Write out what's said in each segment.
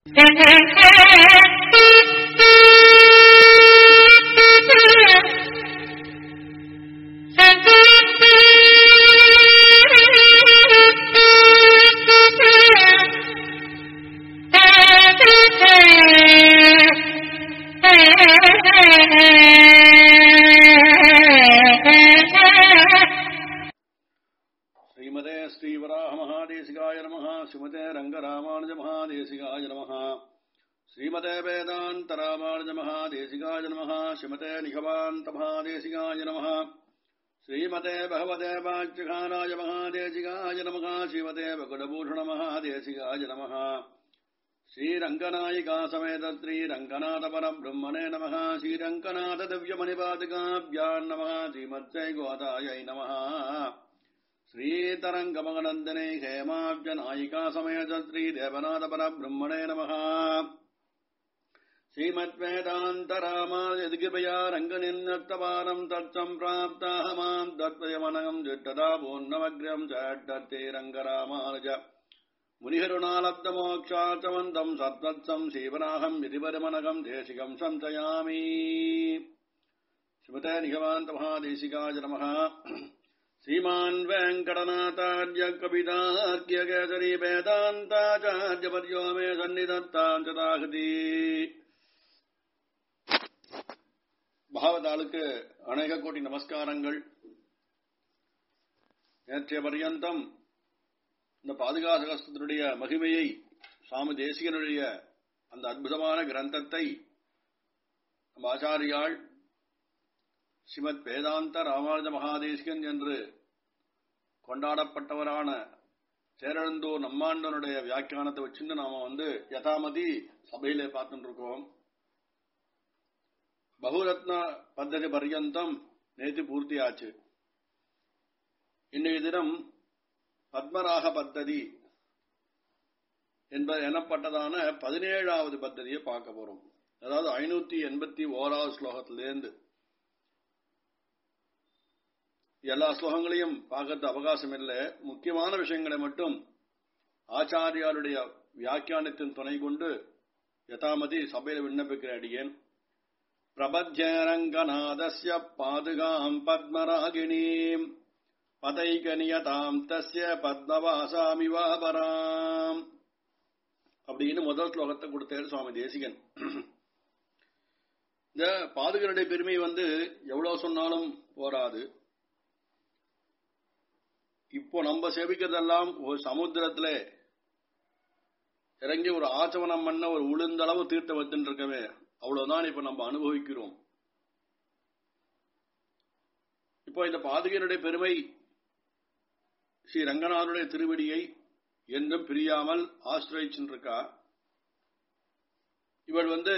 ஸ்ரீமதே ஸ்ரீவராக மகாதேசிகாய நம ஸ்ரீமதே ரங்கராமானுஜ மகாதேசிகாய நம ஸ்ரீமதே வேதாந்த ராமானுஜ மகாதேசிகாய நம ஸ்ரீமதே நிகமாந்த மகாதேசிகாய நம ஸ்ரீமதே பகவதே பாட்சிகாராய மகாதேசிகாய நம ஸ்ரீமதே பகுடபூஷண மகாதேசிகாய நம ஸ்ரீரங்கநாயிகா சமேத ஸ்ரீரங்கநாத பரபிரம்மணே நம ஸ்ரீரங்கநாத திவ்யமணிபாதுகாபியான் நம ஸ்ரீமத்ஜை கோதாயை நம श्रीतरङ्गमगनन्दने हेमाब्जनायिका समेत श्रीदेवनाथपरब्रह्मणे नमः श्रीमद्वेदान्तरामायदिगिपया रङ्गनिन्नत्तपारम् तत्सम्प्राप्ताः माम् तत्त्वयमनगम् जिट्टदा पूर्णमग्र्यम् चट्टत्ते रङ्गरामानुज मुनिहरुणालब्धमोक्षाचमन्तम् सत्त्वत्सम् सीवनाहम् यदिपरमनगम् देशिकम् सञ्चयामि श्रीमते निगमान्तमहादेशिकाय नमः श्रीमान् वेङ्कटनाथार्य कवितार्क्यकेसरी वेदान्ताचार्यपर्यो मे सन्निधत्ताम् चताहति பாகவதாளுக்கு அநேக கோடி நமஸ்காரங்கள் நேற்றைய பர்யந்தம் இந்த பாதுகாசகஸ்தனுடைய மகிமையை சுவாமி தேசிகனுடைய அந்த அற்புதமான கிரந்தத்தை நம்ம ஆச்சாரியாள் ஸ்ரீமத் வேதாந்த ராமானுஜ மகாதேசிகன் என்று கொண்டாடப்பட்டவரான சேரழந்தூர் நம்மாண்டனுடைய வியாக்கியானத்தை வச்சுட்டு நாம வந்து யதாமதி சபையிலே பார்த்துட்டு இருக்கோம் பகுரத்ன பத்ததி பர்யந்தம் நேற்று பூர்த்தியாச்சு இன்றைய தினம் பத்மராக பத்ததி என்பது எனப்பட்டதான பதினேழாவது பத்ததியை பார்க்க போறோம் அதாவது ஐநூத்தி எண்பத்தி ஓராவது ஸ்லோகத்திலேருந்து எல்லா ஸ்லோகங்களையும் பார்க்கறது அவகாசம் இல்லை முக்கியமான விஷயங்களை மட்டும் ஆச்சாரியாருடைய வியாக்கியானத்தின் துணை கொண்டு யதாமதி சபையில் விண்ணப்பிக்கிற அடியேன் பிரபத்யரங்கநாதஸ்ய பாதுகாம் பத்மராகிணீம் பதைகனியதாம் தஸ்ய பத்மவாசாமிவாபராம் அப்படின்னு முதல் ஸ்லோகத்தை கொடுத்தாரு சுவாமி தேசிகன் இந்த பாதுகனுடைய பெருமை வந்து எவ்வளவு சொன்னாலும் போராது இப்போ நம்ம சேவிக்கிறதெல்லாம் ஒரு சமுத்திரத்துல இறங்கி ஒரு ஆச்சவனம் பண்ண ஒரு உளுந்தளவு தீர்த்தம் வச்சுட்டு இருக்கவே அவ்வளவுதான் இப்ப நம்ம அனுபவிக்கிறோம் இப்போ இந்த பாதுகையினுடைய பெருமை ஸ்ரீ ரங்கநாதனுடைய திருவடியை என்றும் பிரியாமல் ஆசிரியிருக்கா இவள் வந்து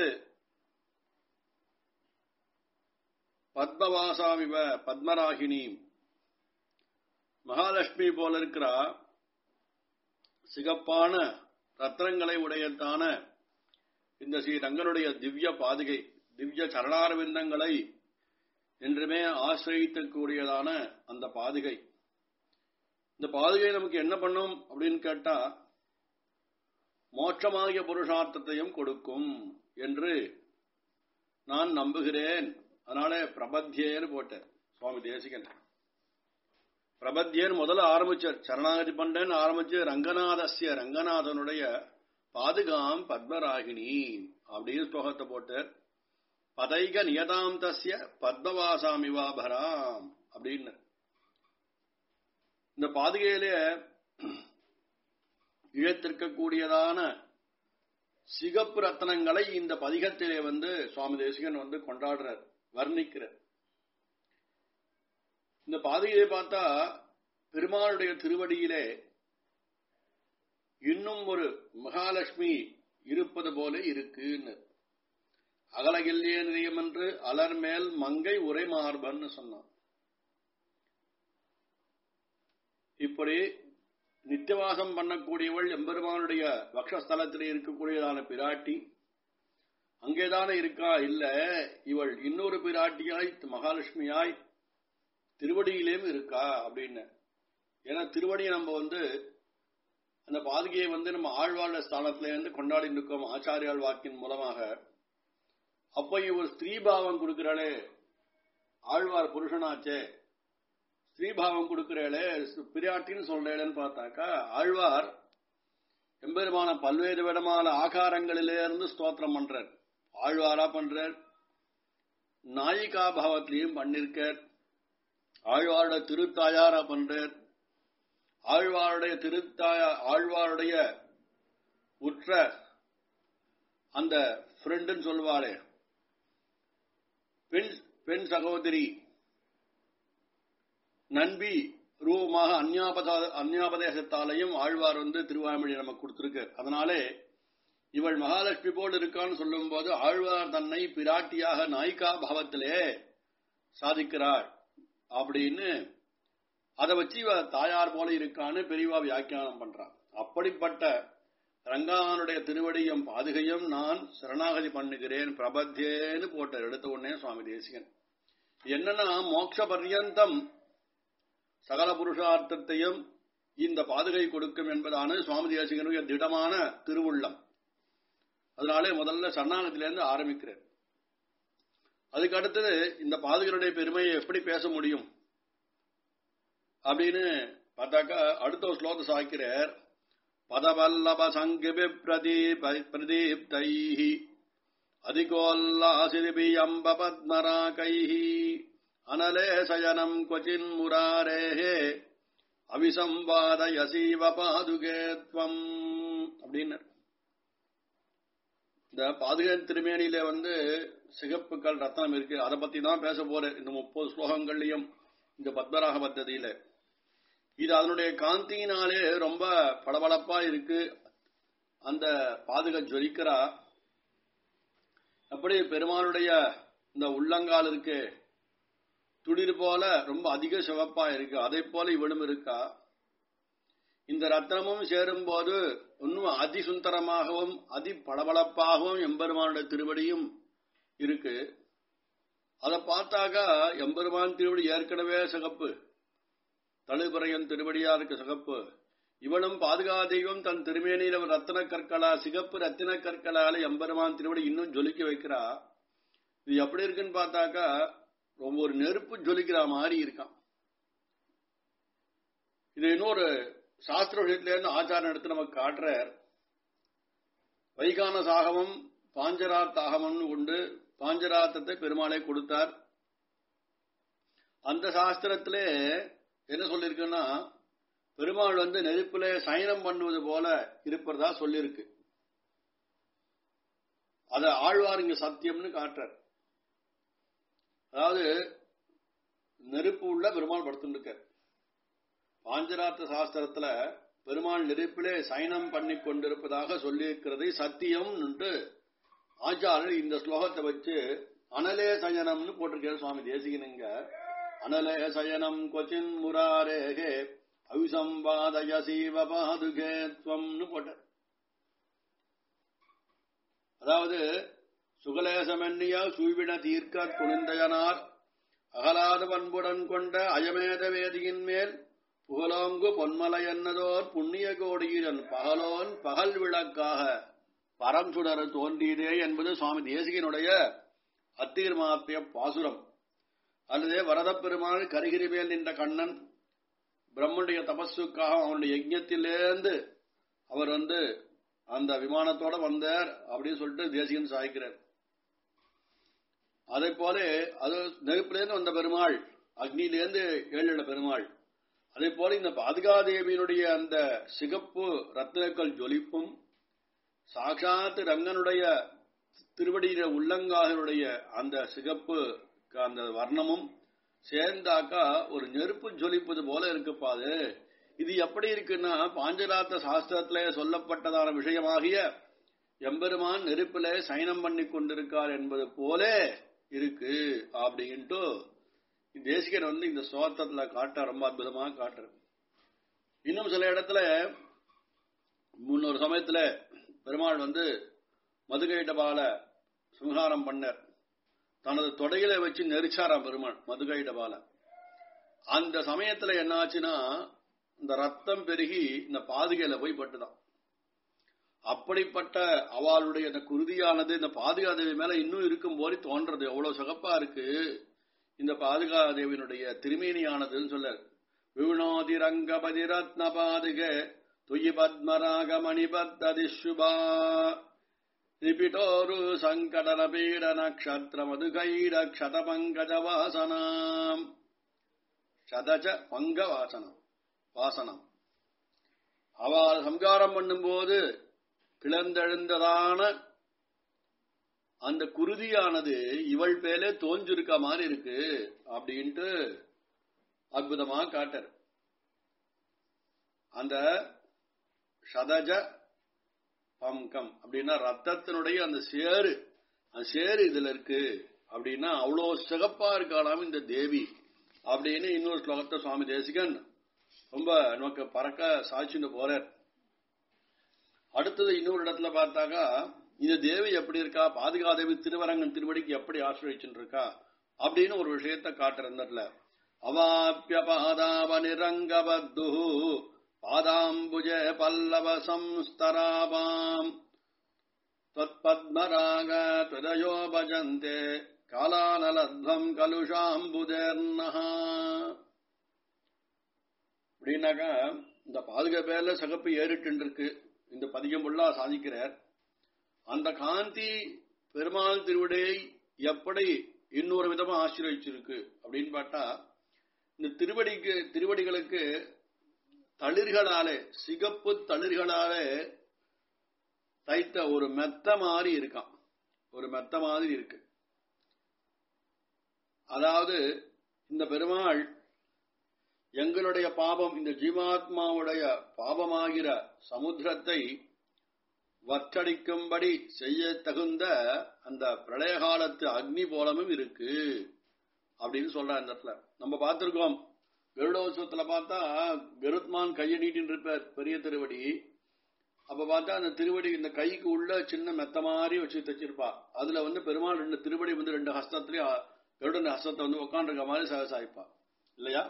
பத்மவாசாமிவ பத்மராகினி மகாலட்சுமி போல இருக்கிறா சிகப்பான ரத்னங்களை உடையதான இந்த ஸ்ரீ ரங்கனுடைய திவ்ய பாதுகை திவ்ய சரணாரவிந்தங்களை என்றுமே ஆசிரியத்தக்கூடியதான அந்த பாதுகை இந்த பாதுகை நமக்கு என்ன பண்ணும் அப்படின்னு கேட்டா மோட்சமாகிய புருஷார்த்தத்தையும் கொடுக்கும் என்று நான் நம்புகிறேன் அதனால பிரபத்தியேன்னு போட்டேன் சுவாமி தேசிகன் பிரபத்தியன் முதல்ல ஆரம்பிச்சார் சரணாகதி பண்றேன்னு ஆரம்பிச்சு ரங்கநாதஸ்ய ரங்கநாதனுடைய பாதுகாம் பத்மராகினி அப்படின்னு ஸ்லோகத்தை போட்டார் பதைக நியதாம் தஸ்ய பத்மவாசாமிவாபராம் அப்படின்னு இந்த பாதுகையிலே இழத்திருக்கக்கூடியதான சிகப்பு ரத்னங்களை இந்த பதிகத்திலே வந்து சுவாமி தேசிகன் வந்து கொண்டாடுறார் வர்ணிக்கிறார் இந்த பாதையை பார்த்தா பெருமாளுடைய திருவடியிலே இன்னும் ஒரு மகாலட்சுமி இருப்பது போல இருக்குன்னு அகலகில்லிய நிலையம் என்று அலர் மேல் மங்கை உரை மார்பன்னு சொன்னான் இப்படி நித்தியவாசம் பண்ணக்கூடியவள் எம்பெருமானுடைய வக்ஷஸ்தலத்தில் இருக்கக்கூடியதான பிராட்டி அங்கேதானே இருக்கா இல்ல இவள் இன்னொரு பிராட்டியாய் மகாலட்சுமியாய் திருவடியிலேயும் இருக்கா அப்படின்னு ஏன்னா திருவடியை நம்ம வந்து அந்த பாதுகையை வந்து நம்ம ஆழ்வாழ ஸ்தானத்துல இருந்து கொண்டாடி இருக்கோம் ஆச்சாரியால் வாக்கின் மூலமாக அப்ப ஒரு ஸ்திரீபாவம் கொடுக்கிறாளே ஆழ்வார் புருஷனாச்சே ஸ்திரீபாவம் கொடுக்கிறாளே பிரியாட்டின்னு சொல்றேன்னு பார்த்தாக்கா ஆழ்வார் எம்பெருமான பல்வேறு விதமான ஆகாரங்களிலிருந்து ஸ்தோத்திரம் பண்றார் ஆழ்வாரா பண்றார் நாயிகா பாவத்திலையும் பண்ணிருக்கார் ஆழ்வாருடைய திருத்தாயாரா பண்றார் ஆழ்வாருடைய திருத்தாய ஆழ்வாருடைய உற்ற அந்த ஃப்ரெண்டுன்னு சொல்லுவாளே பெண் பெண் சகோதரி நண்பி ரூபமாக அந்யாபத அந்யாபதேசத்தாலையும் ஆழ்வார் வந்து திருவாய்மொழி நமக்கு கொடுத்திருக்கார் அதனாலே இவள் மகாலட்சுமி போல் இருக்கான்னு சொல்லும் போது ஆழ்வார் தன்னை பிராட்டியாக நாயிகா பாவத்திலே சாதிக்கிறாள் அப்படின்னு அதை வச்சு இவ தாயார் போல இருக்கான்னு பெரியவா வியாக்கியானம் பண்றான் அப்படிப்பட்ட ரங்கானுடைய திருவடியும் பாதுகையும் நான் சரணாகதி பண்ணுகிறேன் பிரபத்தேன்னு போட்ட எடுத்த உடனே சுவாமி தேசிகன் என்னன்னா மோட்ச பர்யந்தம் சகல புருஷார்த்தத்தையும் இந்த பாதுகை கொடுக்கும் என்பதான சுவாமி தேசிகனுடைய திடமான திருவுள்ளம் அதனாலே முதல்ல சரணாகத்திலிருந்து ஆரம்பிக்கிறேன் அதுக்கு அடுத்தது இந்த பாதுகனுடைய பெருமையை எப்படி பேச முடியும் அப்படின்னு பார்த்தாக்கா அடுத்த ஒரு ஸ்லோகத்தை சாய்க்கிறார் பதவல்லப சங்கிபி பிரதீப பிரதீப்தைஹி அதிகோல்லாசிரிபி அம்ப பத்மராகைஹி அனலே சயனம் கொச்சின் முராரேஹே அவிசம்பாதயசீவ பாதுகேத்வம் அப்படின்னு இந்த பாதுகன் திருமேனியில வந்து சிகப்புக்கள் ரத்தனம் இருக்கு அதை பத்தி தான் பேச போறேன் இந்த முப்பது ஸ்லோகங்கள்லயும் இந்த பத்மராக பத்ததியில இது அதனுடைய காந்தியினாலே ரொம்ப பளபளப்பா இருக்கு அந்த பாதுகா ஜொலிக்கிறா அப்படி பெருமானுடைய இந்த உள்ளங்கால் இருக்கு துளிர் போல ரொம்ப அதிக சிவப்பா இருக்கு அதை போல இவளும் இருக்கா இந்த ரத்னமும் சேரும் போது இன்னும் அதிசுந்தரமாகவும் அதி பளபளப்பாகவும் எம்பெருமானுடைய திருவடியும் இருக்கு அதை பார்த்தாக்கா எம்பெருமான் திருவடி ஏற்கனவே சிகப்பு தழுபறையன் திருவடியா இருக்கு சிகப்பு இவனும் பாதுகா தெய்வம் தன் திருமேனியில ரத்தின கற்களா சிகப்பு ரத்தின கற்களால எம்பெருமான் திருவடி இன்னும் ஜொலிக்க வைக்கிறா இது எப்படி இருக்குன்னு பார்த்தாக்கா ரொம்ப ஒரு நெருப்பு ஜொலிக்கிற மாதிரி இருக்கான் இது இன்னொரு சாஸ்திர விஷயத்துல இருந்து ஆச்சாரம் எடுத்து நமக்கு காட்டுறார் வைகான சாகமம் பாஞ்சராத் ஆகமம்னு உண்டு பாஞ்சராத்தத்தை பெருமாளை கொடுத்தார் அந்த சாஸ்திரத்திலே என்ன சொல்லிருக்குன்னா பெருமாள் வந்து நெருப்பில சயனம் பண்ணுவது போல இருப்பதா சொல்லியிருக்கு அத ஆழ்வார் இங்க சத்தியம்னு காட்டுறார் அதாவது நெருப்பு உள்ள பெருமாள் படுத்துருக்கார் பாஞ்சராத்த சாஸ்திரத்துல பெருமாள் நெருப்பிலே சயனம் பண்ணி கொண்டிருப்பதாக சொல்லியிருக்கிறது சத்தியம் என்று ஆச்சாரர் இந்த ஸ்லோகத்தை வச்சு அனலே சயனம்னு போட்டிருக்காரு சுவாமி தேசிகனுங்க அனலே சயனம் கொச்சின் முராரேகே அவிசம்பாதய சீவ பாதுகே துவம்னு போட்டார் அதாவது சுகலேசமென்னிய சூழ்விட தீர்க்க துணிந்தயனார் அகலாத பண்புடன் கொண்ட அயமேத வேதியின் மேல் புகழோங்கு பொன்மலை என்னதோர் புண்ணிய கோடியிடன் பகலோன் பகல் விளக்காக பரம் சுடர தோன்றியதே என்பது சுவாமி தேசிகனுடைய அத்தீர்மாத்திய பாசுரம் அல்லது வரதப் பெருமாள் கரிகிரி மேல் நின்ற கண்ணன் பிரம்மனுடைய தபஸுக்காக அவனுடைய யஜ்ஞத்திலேருந்து அவர் வந்து அந்த விமானத்தோட வந்தார் அப்படின்னு சொல்லிட்டு தேசிகன் சாய்க்கிறார் அதே போல அது நெருப்பிலேருந்து வந்த பெருமாள் அக்னியிலேருந்து ஏழு பெருமாள் அதே போல இந்த பாதுகாதேவியினுடைய அந்த சிகப்பு ரத்னக்கல் ஜொலிப்பும் சாட்சாத் ரங்கனுடைய திருவடியில உள்ளங்காகனுடைய அந்த சிகப்பு அந்த வர்ணமும் சேர்ந்தாக்கா ஒரு நெருப்பு ஜொலிப்பது போல இருக்குப்பாது இது எப்படி இருக்குன்னா பாஞ்சராத்த சாஸ்திரத்திலே சொல்லப்பட்டதான விஷயமாகிய எம்பெருமான் நெருப்பில சயனம் பண்ணி கொண்டிருக்கார் என்பது போல இருக்கு அப்படின்ட்டு தேசிகர் வந்து இந்த சோத்தத்துல காட்ட ரொம்ப அற்புதமா காட்டுற இன்னும் சில இடத்துல முன்னொரு சமயத்துல பெருமாள் வந்து மதுகைடபால சம்ஹாரம் பண்ணார் தனது தொடையில வச்சு நெரிச்சாராம் பெருமாள் மதுகைடபால அந்த சமயத்துல என்னாச்சுன்னா இந்த ரத்தம் பெருகி இந்த பாதுகையில போய் பட்டுதான் அப்படிப்பட்ட அவளுடைய இந்த குருதியானது இந்த பாதுகாதேவி மேல இன்னும் இருக்கும் போது தோன்றது எவ்வளவு சிகப்பா இருக்கு இந்த பாதுகாதேவியினுடைய திருமேனியானதுன்னு சொல்ல விவினோதி ரங்கபதி ரத்ன பாதுக துயி பத்மராக மணிபத்ததிஷுபா ரிபிட்டோரு சங்கடன பீட நக்ஷத்திர மதுகைட க்ஷத பங்கஜ வாசனாம் சதஜ பங்க வாசனம் வாசனம் அவள் சம்காரம் பண்ணும்போது கிளந்தெழுந்ததான அந்த குருதியானது இவள் பேலே தோஞ்சிருக்க மாதிரி இருக்கு அப்படின்ட்டு அற்புதமா காட்டர் அந்த சதஜ பம்கம் அப்படின்னா ரத்தத்தினுடைய அந்த சேரு அந்த சேரு இதுல இருக்கு அப்படின்னா அவ்வளோ சிகப்பா இருக்காளாம் இந்த தேவி அப்படின்னு இன்னொரு ஸ்லோகத்தை சுவாமி தேசிகன் ரொம்ப நமக்கு பறக்க சாட்சின்னு போறார் அடுத்தது இன்னொரு இடத்துல பார்த்தாக்கா இந்த தேவி எப்படி இருக்கா பாதுகாதேவி திருவரங்கன் திருவடிக்கு எப்படி ஆசிரியச்சுட்டு இருக்கா அப்படின்னு ஒரு விஷயத்த காட்டுறதுல அவாப்பிய பாதாவ நிரங்கபத்து பாதாம்புஜ பல்லவ சம்ஸ்தராபாம் त्वत्पद्मराग त्वदयो भजन्ते காலானலத்வம் கலுஷாம்புதேர்னஹா அப்படின்னாக்கா இந்த பாதுகா பேர்ல சகப்பு ஏறிட்டு இருக்கு இந்த பதிகம் ஃபுல்லா சாதிக்கிறார் அந்த காந்தி பெருமாள் திருவிடையை எப்படி இன்னொரு விதமா ஆசிரியச்சிருக்கு அப்படின்னு பார்த்தா இந்த திருவடிக்கு திருவடிகளுக்கு தளிர்களாலே சிகப்பு தளிர்களாலே தைத்த ஒரு மெத்த மாதிரி இருக்கான் ஒரு மெத்த மாதிரி இருக்கு அதாவது இந்த பெருமாள் எங்களுடைய பாபம் இந்த ஜீவாத்மாவுடைய பாபமாகிற சமுத்திரத்தை வற்றடிக்கும்படி செய்ய தகுந்த அந்த பிரளய காலத்து அக்னி போலமும் இருக்கு அப்படின்னு சொல்ற இந்த இடத்துல நம்ம பார்த்திருக்கோம் கருடோத்சவத்துல பார்த்தா கருத்மான் கையை நீட்டின்னு இருப்பார் பெரிய திருவடி அப்ப பார்த்தா அந்த திருவடி இந்த கைக்கு உள்ள சின்ன மெத்த மாதிரி வச்சு தச்சிருப்பா அதுல வந்து பெருமாள் ரெண்டு திருவடி வந்து ரெண்டு ஹஸ்தத்திலயும் கருடன் ஹஸ்தத்தை வந்து உட்காந்துருக்க மாதிரி சாய்ப்பா இல்லையா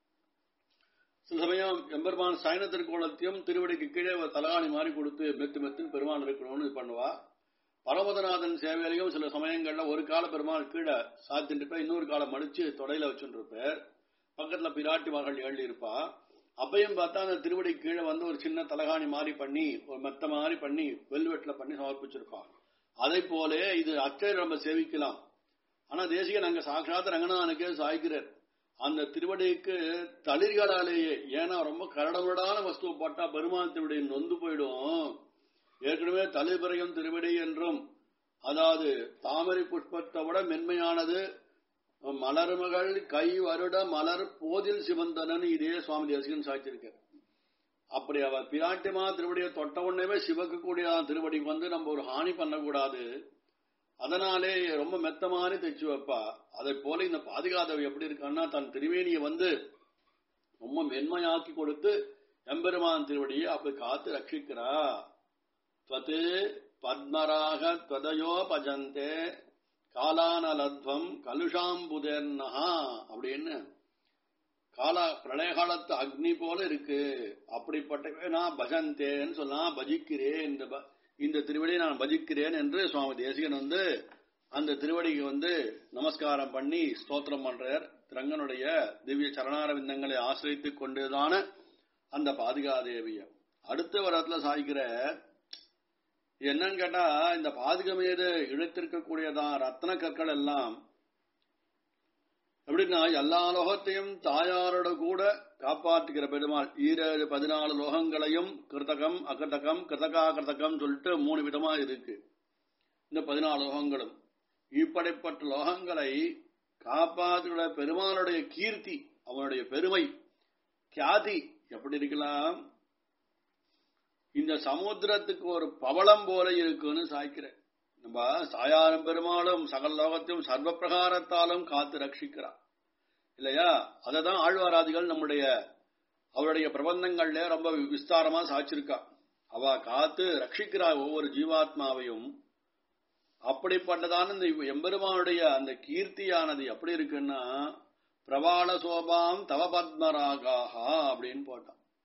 சில சமயம் எம்பெருமான் சாயன திருக்கோலத்தையும் திருவடிக்கு கீழே ஒரு தலகாணி மாதிரி கொடுத்து மெத்து மெத்துன்னு பெருமாள் இருக்கணும்னு இது பண்ணுவா பரமதநாதன் சேவையிலையும் சில சமயங்கள்ல ஒரு கால பெருமாள் கீழே சாத்திட்டு இருப்பேன் இன்னொரு காலம் மடிச்சு தொடையில வச்சுட்டு இருப்பார் பக்கத்துல பிராட்டி மகள் எழுதி இருப்பா அப்பையும் பார்த்தா அந்த திருவடி கீழே வந்து ஒரு சின்ன தலகாணி மாதிரி பண்ணி ஒரு மெத்த மாதிரி பண்ணி வெல்வெட்ல பண்ணி சமர்ப்பிச்சிருப்பா அதை போல இது அச்சை நம்ம சேவிக்கலாம் ஆனா தேசிகன் அங்க சாட்சாத் ரங்கநாதனுக்கே சாய்க்கிறார் அந்த திருவடிக்கு தளிர்களாலேயே ஏன்னா ரொம்ப கரடமுரடான வஸ்துவை போட்டா பெருமாள் திருவடி நொந்து போயிடும் ஏற்கனவே தலைபிரயம் திருவடி என்றும் அதாவது தாமரை புஷ்பத்தை விட மென்மையானது மலர்மகள் கை வருட மலர் போதில் சிவந்தனன் இதே சுவாமி தேசிகன் சாய்ச்சிருக்கார் அப்படி அவர் பிராட்டிமா திருவடியை தொட்ட உடனே சிவக்க கூடிய திருவடிக்கு வந்து நம்ம ஒரு ஹானி பண்ணக்கூடாது அதனாலே ரொம்ப மெத்தமானு தைச்சு வைப்பா அதை போல இந்த பாதுகாதவை எப்படி இருக்கான்னா தன் திருவேணியை வந்து ரொம்ப மென்மையாக்கி கொடுத்து எம்பெருமான் திருவடியை அப்படி காத்து ரட்சிக்கிறா துவத்து பத்மராக துவதையோ பஜந்தே காலானலத்வம் கலுஷாம்புதேர்னஹா அப்படின்னு கால பிரளய காலத்து அக்னி போல இருக்கு அப்படிப்பட்ட நான் பஜந்தேன்னு சொன்னா பஜிக்கிறேன் இந்த இந்த திருவடியை நான் பஜிக்கிறேன் என்று சுவாமி தேசிகன் வந்து அந்த திருவடிக்கு வந்து நமஸ்காரம் பண்ணி ஸ்தோத்திரம் பண்றார் திரங்கனுடைய திவ்ய சரணாரவிந்தங்களை ஆசிரித்துக் கொண்டுதான அந்த பாதுகாதேவிய அடுத்த வரத்துல சாய்க்கிற என்னன்னு கேட்டா இந்த பாதுகா மீது இழுத்திருக்கக்கூடியதான் ரத்ன கற்கள் எல்லாம் எப்படின்னா எல்லா லோகத்தையும் தாயாரோட கூட காப்பாற்றுகிற பெருமாள் ஈரேழு பதினாலு லோகங்களையும் கிருத்தகம் அகிருத்தகம் கிருத்தகா கிருத்தகம் சொல்லிட்டு மூணு விதமா இருக்கு இந்த பதினாலு லோகங்களும் இப்படிப்பட்ட லோகங்களை காப்பாற்றுகிற பெருமாளுடைய கீர்த்தி அவனுடைய பெருமை கியாதி எப்படி இருக்கலாம் இந்த சமுத்திரத்துக்கு ஒரு பவளம் போல இருக்குன்னு சாய்க்கிறேன் நம்ம சாயாரம் பெருமாளும் சகல லோகத்தையும் சர்வ பிரகாரத்தாலும் காத்து ரட்சிக்கிறார் இல்லையா அததான் ஆழ்வாராதிகள் நம்முடைய அவருடைய பிரபந்தங்கள்ல ரொம்ப விஸ்தாரமா சாச்சிருக்கா அவ காத்து ரட்சிக்கிறா ஒவ்வொரு ஜீவாத்மாவையும் அப்படிப்பட்டதான இந்த எம்பெருமானுடைய அந்த கீர்த்தியானது எப்படி இருக்குன்னா பிரபாள சோபாம் தவ பத்மராகாஹா அப்படின்னு போட்டான்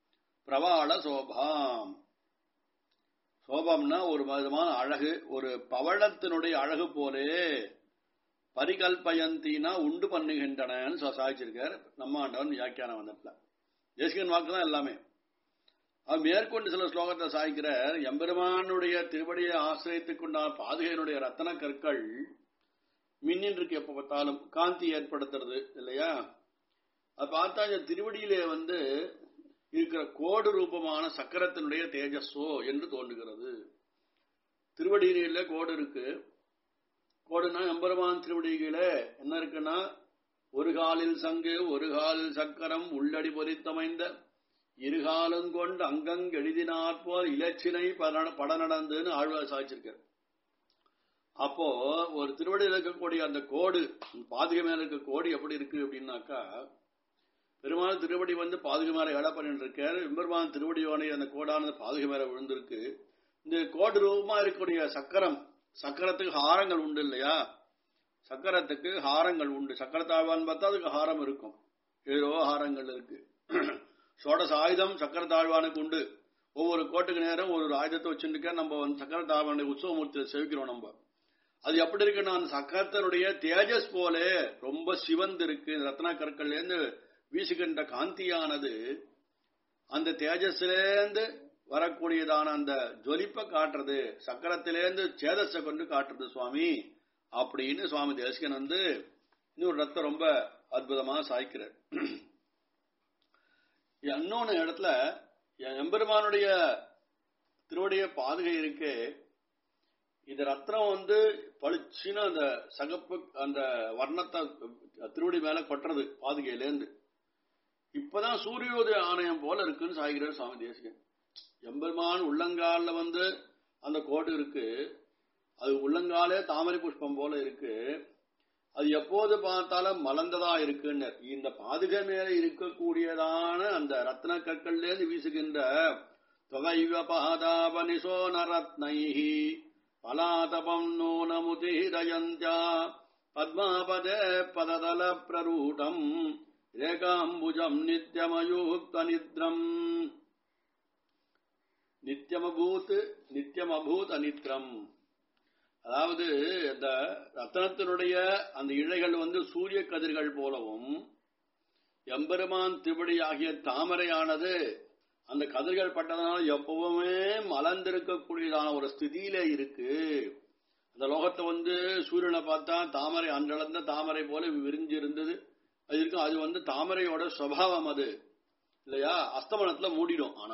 பிரவாள சோபாம் சோபம்னா ஒரு விதமான அழகு ஒரு பவழத்தினுடைய அழகு போலே பரிகல்பயந்தினா உண்டு பண்ணுகின்றனன்னு சாதிச்சிருக்கார் நம்ம ஆண்டவன் வியாக்கியானம் வந்ததுல தேசிகன் வாக்கு தான் எல்லாமே அவர் மேற்கொண்டு சில ஸ்லோகத்தை சாய்க்கிறார் எம்பெருமானுடைய திருவடியை ஆசிரியத்துக் கொண்டான பாதுகையினுடைய ரத்தன கற்கள் மின்னின் இருக்கு எப்ப பார்த்தாலும் காந்தி ஏற்படுத்துறது இல்லையா அது பார்த்தா இந்த திருவடியிலே வந்து இருக்கிற கோடு ரூபமான சக்கரத்தினுடைய தேஜஸோ என்று தோன்றுகிறது திருவடியில கோடு இருக்கு கோடுனா எம்பெருமான் திருவடிகளே என்ன இருக்குன்னா ஒரு காலில் சங்கு ஒரு காலில் சக்கரம் உள்ளடி பொறித்தமைந்த இருகாலம் கொண்டு அங்கங் எழுதினாற்போல் இலச்சினை பட நடந்துன்னு ஆழ்வார் சாதிச்சிருக்கார் அப்போ ஒரு திருவடியில் இருக்கக்கூடிய அந்த கோடு பாதுகை மேல இருக்க கோடு எப்படி இருக்கு அப்படின்னாக்கா பெருமாள் திருவடி வந்து பாதுகை மேல எடை பண்ணிட்டு இருக்காரு எம்பெருமான் திருவடியோனை அந்த கோடானது பாதுகை மேல விழுந்திருக்கு இந்த கோடு ரூபமா இருக்கக்கூடிய சக்கரம் சக்கரத்துக்கு ஹாரங்கள் உண்டு இல்லையா சக்கரத்துக்கு ஹாரங்கள் உண்டு சக்கரத்தாழ்வான்னு பார்த்தா அதுக்கு ஹாரம் இருக்கும் ஏழோ ஹாரங்கள் இருக்கு சோடச ஆயுதம் சக்கர தாழ்வானுக்கு உண்டு ஒவ்வொரு கோட்டுக்கு நேரம் ஒரு ஆயுதத்தை வச்சுருக்க நம்ம வந்து சக்கர தாழ்வானுடைய உற்சவமூர்த்தியை செவிக்கிறோம் நம்ம அது எப்படி இருக்குன்னா அந்த சக்கரத்தினுடைய தேஜஸ் போல ரொம்ப சிவந்து இருக்கு ரத்னா கற்கள்ல இருந்து வீசுகின்ற காந்தியானது அந்த தேஜஸ்லேருந்து வரக்கூடியதான அந்த ஜொலிப்ப காட்டுறது சக்கரத்திலேருந்து சேதஸை கொண்டு காட்டுறது சுவாமி அப்படின்னு சுவாமி தேசிகன் வந்து இன்னொரு ரத்தம் ரொம்ப அற்புதமா சாய்க்கிறார் இன்னொன்னு இடத்துல எம்பெருமானுடைய திருவடைய பாதுகை இருக்கு இது ரத்னம் வந்து பளிச்சுன்னு அந்த சகப்பு அந்த வர்ணத்தை திருவடி மேல கொட்டுறது பாதுகையிலேருந்து இப்பதான் சூரியோதய ஆணையம் போல இருக்குன்னு சாய்கிறார் சுவாமி தேசிகன் எம்பெருமான் உள்ளங்கால வந்து அந்த கோடு இருக்கு அது உள்ளங்காலே தாமரை புஷ்பம் போல இருக்கு அது எப்போது பார்த்தாலும் மலர்ந்ததா இருக்குன்னு இந்த பாதுகை மேல இருக்கக்கூடியதான அந்த ரத்ன கற்கள்ல இருந்து வீசுகின்ற தொகைவ பாதாபனிசோ நரத்னைஹி பலாதபம் நூனமுதிரயந்தியா பத்மாபதே பததல பிரரூடம் ரேகாம்புஜம் நித்யமயூக்த நித்ரம் நித்தியமபூத் நித்தியமபூத் அனித்ரம் அதாவது இந்த ரத்தனத்தினுடைய அந்த இழைகள் வந்து சூரிய கதிர்கள் போலவும் எம்பெருமான் திருவடி ஆகிய தாமரையானது அந்த கதிர்கள் பட்டதனால எப்பவுமே மலர்ந்திருக்கக்கூடியதான ஒரு ஸ்திதியில இருக்கு அந்த லோகத்தை வந்து சூரியனை பார்த்தா தாமரை அன்றளந்த தாமரை போல விரிஞ்சு இருந்தது அது இருக்கும் அது வந்து தாமரையோட சுவாவம் அது இல்லையா அஸ்தமனத்துல மூடிடும் ஆனா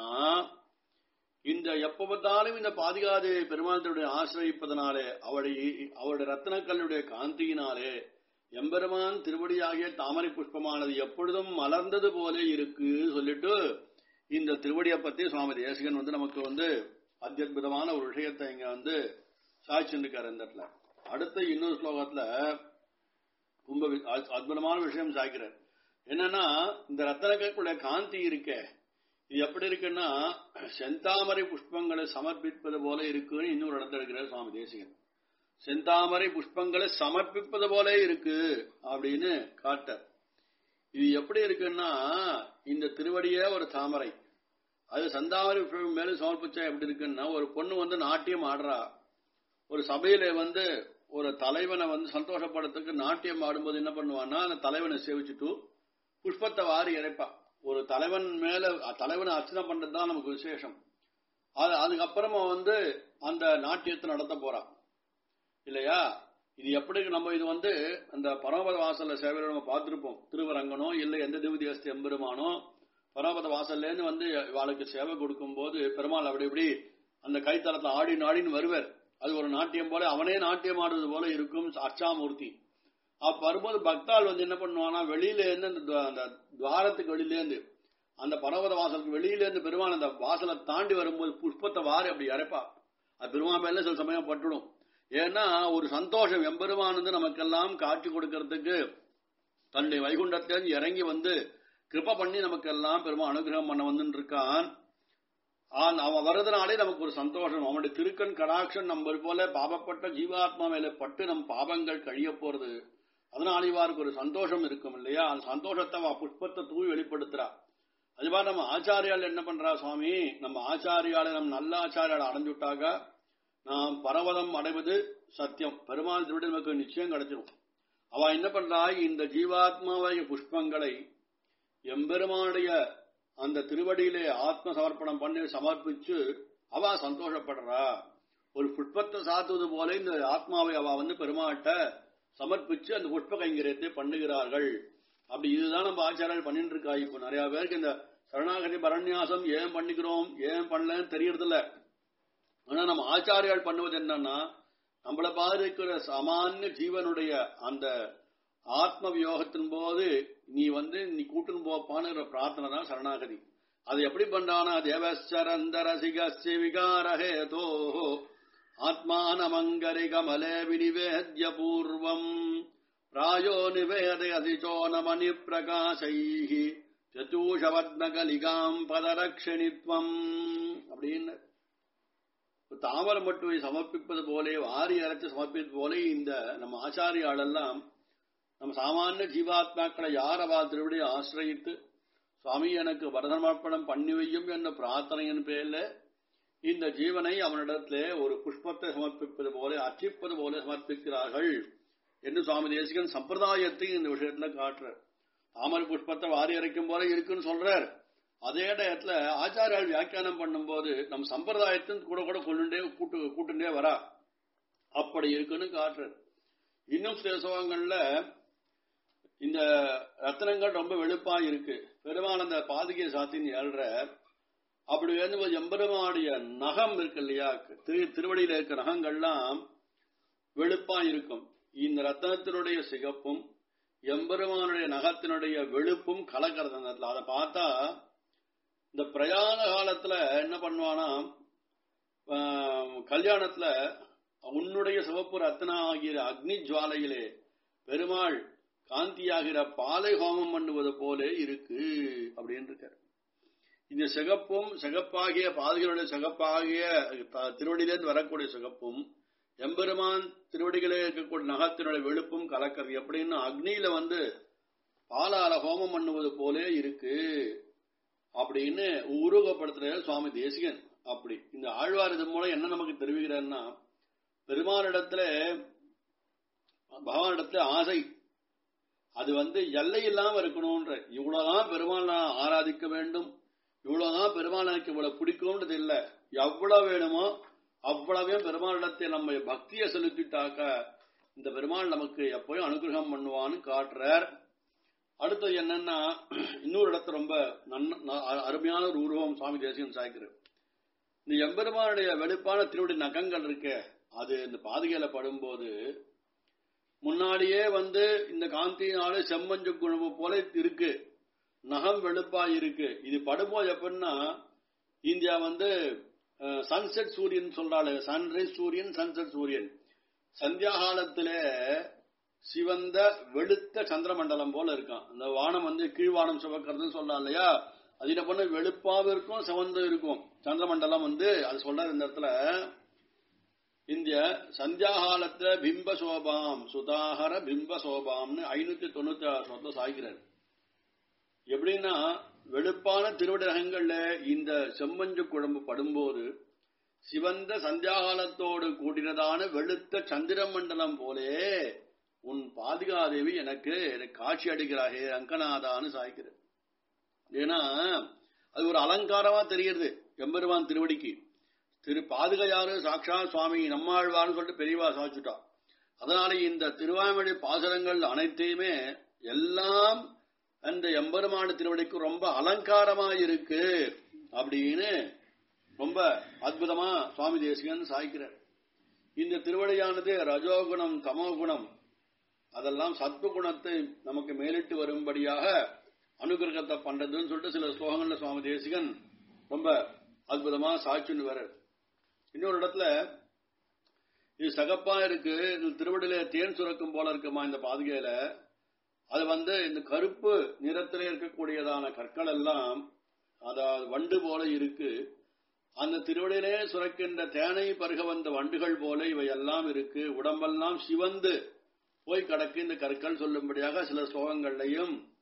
இந்த எப்ப பார்த்தாலும் இந்த பாதுகாது பெருமாளத்துடைய ஆசிரியப்பதனாலே அவளுடைய அவருடைய ரத்னக்கல்லுடைய காந்தியினாலே எம்பெருமான் திருவடியாகிய தாமரை புஷ்பமானது எப்பொழுதும் மலர்ந்தது போல இருக்கு சொல்லிட்டு இந்த திருவடியை பத்தி சுவாமி தேசிகன் வந்து நமக்கு வந்து அத்தியுதமான ஒரு விஷயத்தை இங்க வந்து சாய்ச்சிருக்காரு இந்த இடத்துல அடுத்த இன்னொரு ஸ்லோகத்துல ரொம்ப அற்புதமான விஷயம் சாய்க்கிறார் என்னன்னா இந்த ரத்தனங்களுடைய காந்தி இருக்கே இது எப்படி இருக்குன்னா செந்தாமரை புஷ்பங்களை சமர்ப்பிப்பது போல இருக்குன்னு இன்னொரு இடத்துல இருக்கிறார் சுவாமி தேசிகன் செந்தாமரை புஷ்பங்களை சமர்ப்பிப்பது போல இருக்கு அப்படின்னு காட்ட இது எப்படி இருக்குன்னா இந்த திருவடியே ஒரு தாமரை அது சந்தாமரை புஷ்பம் மேல சமர்ப்பிச்சா எப்படி இருக்குன்னா ஒரு பொண்ணு வந்து நாட்டியம் ஆடுறா ஒரு சபையில வந்து ஒரு தலைவனை வந்து சந்தோஷப்படுறதுக்கு நாட்டியம் ஆடும்போது என்ன பண்ணுவான்னா அந்த தலைவனை சேவிச்சுட்டு புஷ்பத்தை வாரி இறைப்பா ஒரு தலைவன் மேல தலைவனை அர்ச்சனை பண்றது தான் நமக்கு விசேஷம் அது அதுக்கப்புறமா வந்து அந்த நாட்டியத்தை நடத்த போறான் இல்லையா இது எப்படி நம்ம இது வந்து அந்த பரமபத வாசல்ல சேவையில நம்ம பார்த்திருப்போம் திருவரங்கனோ இல்லை எந்த திவ்யஸ்தி எம்பெருமானோ பரமபத வாசல்ல இருந்து வந்து இவாளுக்கு சேவை கொடுக்கும் போது பெருமாள் அப்படி இப்படி அந்த கைத்தளத்துல ஆடி நாடின்னு வருவர் அது ஒரு நாட்டியம் போல அவனே நாட்டியம் ஆடுறது போல இருக்கும் அர்ச்சாமூர்த்தி அப்ப வரும்போது பக்தால் வந்து என்ன பண்ணுவானா வெளியில இருந்து அந்த அந்த துவாரத்துக்கு வெளியில இருந்து அந்த பர்வத வாசலுக்கு வெளியில இருந்து பெருமான் அந்த வாசலை தாண்டி வரும்போது புஷ்பத்தை வாரி அப்படி இறைப்பா அது பெருமான் மேல சில சமயம் பட்டுடும் ஏன்னா ஒரு சந்தோஷம் எம்பெருமான் வந்து நமக்கெல்லாம் காட்சி கொடுக்கறதுக்கு தன்னுடைய வைகுண்டத்திலிருந்து இறங்கி வந்து கிருப்ப பண்ணி நமக்கெல்லாம் பெருமான் அனுகிரகம் பண்ண வந்துட்டு இருக்கான் அவன் வர்றதுனாலே நமக்கு ஒரு சந்தோஷம் அவனுடைய திருக்கண் கடாட்சம் நம்ம போல பாபப்பட்ட ஜீவாத்மா மேல பட்டு நம் பாபங்கள் கழிய போறது அதனால இவாருக்கு ஒரு சந்தோஷம் இருக்கும் இல்லையா அந்த சந்தோஷத்தை அவ புஷ்பத்தை தூவி வெளிப்படுத்துறா அது மாதிரி நம்ம ஆச்சாரியால் என்ன பண்றா சுவாமி நம்ம ஆச்சாரியால நம்ம நல்ல ஆச்சாரியால் அடைஞ்சுட்டாக்கா நாம் பரவதம் அடைவது சத்தியம் பெருமாள் திருவிட நமக்கு நிச்சயம் கிடைச்சிடும் அவ என்ன பண்றா இந்த ஜீவாத்மாவைய புஷ்பங்களை எம்பெருமானுடைய அந்த திருவடியிலே ஆத்ம சமர்ப்பணம் பண்ணி சமர்ப்பிச்சு அவ சந்தோஷப்படுறா ஒரு புஷ்பத்தை சாத்துவது போல இந்த ஆத்மாவை அவ வந்து பெருமாட்ட சமர்ப்பிச்சு அந்த புஷ்ப கைங்கரியத்தை பண்ணுகிறார்கள் அப்படி இதுதான் நம்ம ஆச்சாரியர்கள் பண்ணிட்டு இருக்கா இப்போ நிறைய பேருக்கு இந்த சரணாகதி பரண்யாசம் ஏன் பண்ணிக்கிறோம் ஏன் பண்ணலன்னு தெரியறதில்ல ஆனா நம்ம ஆச்சாரியால் பண்ணுவது என்னன்னா நம்மள பாதிக்கிற சாமானிய ஜீவனுடைய அந்த ஆத்ம வியோகத்தின் போது நீ வந்து நீ கூட்டுன்னு போப்பான்னு பிரார்த்தனை தான் சரணாகதி அது எப்படி பண்றானா தேவச்சரந்த ரசிகஸ்ய விகாரஹேதோ ஆத்மானமங்கரி கமலே வினிவேத்ய பூர்வம் பிராயோ நிவேதயதிச்சோ நமனி பிரகாசைः சதூஷவத்மகலிகாம் பதரக்ஷணித்வம் அப்படின்னு தாமரை மட்டுவை சமர்ப்பிப்பது போலே வாரி அரைச்சு சமர்ப்பிப்பது போலே இந்த நம்ம ஆச்சாரியாளெல்லாம் நம்ம சாமானிய ஜீவாத்மாக்களை யார் அவா திருவிடைய ஆசிரயித்து சுவாமி எனக்கு வரதமர்ப்பணம் பண்ணி வையும் என்ற பிரார்த்தனையின் பேர்ல இந்த ஜீவனை அவனிடத்திலே ஒரு புஷ்பத்தை சமர்ப்பிப்பது போல அர்ச்சிப்பது போல சமர்ப்பிக்கிறார்கள் என்று சுவாமி தேசிகன் சம்பிரதாயத்தை இந்த விஷயத்துல காட்டுறார் தாமரை புஷ்பத்தை வாரி அரைக்கும் போல இருக்குன்னு சொல்றார் அதே இடத்துல ஆச்சாரியால் வியாக்கியானம் பண்ணும்போது நம் சம்பிரதாயத்தின் கூட கூட கொண்டுண்டே கூட்டு கூட்டுண்டே வரா அப்படி இருக்குன்னு காட்டுறார் இன்னும் சில சோகங்கள்ல இந்த ரத்தனங்கள் ரொம்ப வெளுப்பா இருக்கு பெருமாள் அந்த பாதுகை சாத்தின்னு ஏழ்ற அப்படி வந்து எம்பெருமானுடைய நகம் இருக்கு இல்லையா திரு திருவடியில இருக்க நகங்கள்லாம் வெளுப்பா இருக்கும் இந்த ரத்தனத்தினுடைய சிகப்பும் எம்பெருமானுடைய நகத்தினுடைய வெளுப்பும் கலக்கிறது அந்த இடத்துல அதை பார்த்தா இந்த பிரயாண காலத்துல என்ன பண்ணுவானா கல்யாணத்துல உன்னுடைய சிவப்பு ரத்னா ஆகிற அக்னி ஜுவாலையிலே பெருமாள் காந்தியாகிற பாலை ஹோமம் பண்ணுவது போல இருக்கு அப்படின்னு இருக்காரு இந்த சிகப்பும் சிகப்பாகிய பாதைகளுடைய சிகப்பாகிய திருவடியிலிருந்து வரக்கூடிய சிகப்பும் எம்பெருமான் திருவடிகளே இருக்கக்கூடிய நகத்தினுடைய வெளுப்பும் கலக்கிறது எப்படின்னு அக்னியில வந்து பாலால ஹோமம் பண்ணுவது போலே இருக்கு அப்படின்னு உருவகப்படுத்துற சுவாமி தேசிகன் அப்படி இந்த ஆழ்வார் இது மூலம் என்ன நமக்கு தெரிவிக்கிறார்னா பெருமானிடத்துல பகவானிடத்துல ஆசை அது வந்து எல்லை இல்லாம இருக்கணும்ன்ற இவ்வளவுதான் பெருமாள் நான் ஆராதிக்க வேண்டும் இவ்வளவுதான் பெருமாள் எனக்கு இவ்வளவு பிடிக்கும்ன்றது இல்ல எவ்வளவு வேணுமோ அவ்வளவையும் பெருமாளிடத்தை நம்ம பக்தியை செலுத்திட்டாக்க இந்த பெருமாள் நமக்கு எப்பயும் அனுகிரகம் பண்ணுவான்னு காட்டுறார் அடுத்தது என்னன்னா இன்னொரு இடத்துல ரொம்ப நன்ன அருமையான ஒரு உருவம் சுவாமி தேசியம் சாய்க்கிறார் இந்த எம்பெருமானுடைய வெளுப்பான திருவடி நகங்கள் இருக்க அது இந்த பாதுகையில படும்போது முன்னாடியே வந்து இந்த காந்தியினால செம்மஞ்சு குழம்பு போல இருக்கு நகம் வெளுப்பா இருக்கு இது படும்போது எப்படின்னா இந்தியா வந்து சன்செட் சூரியன் சொல்றாள் சன்ரைஸ் சூரியன் சன்செட் சூரியன் சந்தியா காலத்துல சிவந்த வெளுத்த சந்திரமண்டலம் போல இருக்கான் அந்த வானம் வந்து கீழ்வானம் சிவக்கிறதுன்னு சொல்றான் இல்லையா அது என்ன பண்ண வெளுப்பாவும் இருக்கும் சிவந்து இருக்கும் சந்திரமண்டலம் வந்து அது சொல்றாரு இந்த இடத்துல இந்திய சந்தியாகாலத்துல பிம்ப சோபாம் சுதாகர பிம்ப சோபாம்னு ஐநூத்தி தொண்ணூத்தி ஆறு சொத்த சாய்க்கிறார் எப்படின்னா வெளுப்பான திருவிடகங்கள்ல இந்த செம்மஞ்சு குழம்பு படும்போது சிவந்த சந்தியாகாலத்தோடு கூடினதான வெளுத்த சந்திரமண்டலம் போலே உன் பாதுகாதேவி எனக்கு காட்சி அடிக்கிறாகே அங்கநாதான்னு சாய்க்கிறது ஏன்னா அது ஒரு அலங்காரமா தெரியுது எம்பெருமான் திருவடிக்கு திரு பாதுகையாறு சாட்சா சுவாமி நம்மாழ்வார்னு சொல்லிட்டு பெரியவா சாச்சுட்டா அதனால இந்த திருவாய்மொழி பாசனங்கள் அனைத்தையுமே எல்லாம் அந்த எம்பெருமான திருவடிக்கு ரொம்ப அலங்காரமா இருக்கு அப்படின்னு ரொம்ப அற்புதமா சுவாமி தேசிகன் சாய்க்கிறார் இந்த திருவடியானது ரஜோகுணம் தமோகுணம் அதெல்லாம் சத்வகுணத்தை நமக்கு மேலிட்டு வரும்படியாக அனுகிரகத்தை பண்றதுன்னு சொல்லிட்டு சில ஸ்லோகங்கள்ல சுவாமி தேசிகன் ரொம்ப அற்புதமா சாட்சின்னு வர இன்னொரு இடத்துல இது சகப்பா இருக்கு இந்த திருவடியில தேன் சுரக்கும் போல இருக்குமா இந்த பாதுகையில அது வந்து இந்த கருப்பு நிறத்திலே இருக்கக்கூடியதான கற்கள் எல்லாம் அதாவது வண்டு போல இருக்கு அந்த திருவடியிலே சுரக்கின்ற தேனை பருக வந்த வண்டுகள் போல இவை எல்லாம் இருக்கு உடம்பெல்லாம் சிவந்து போய் கிடக்கு இந்த கற்கள் சொல்லும்படியாக சில ஸ்லோகங்கள்லையும்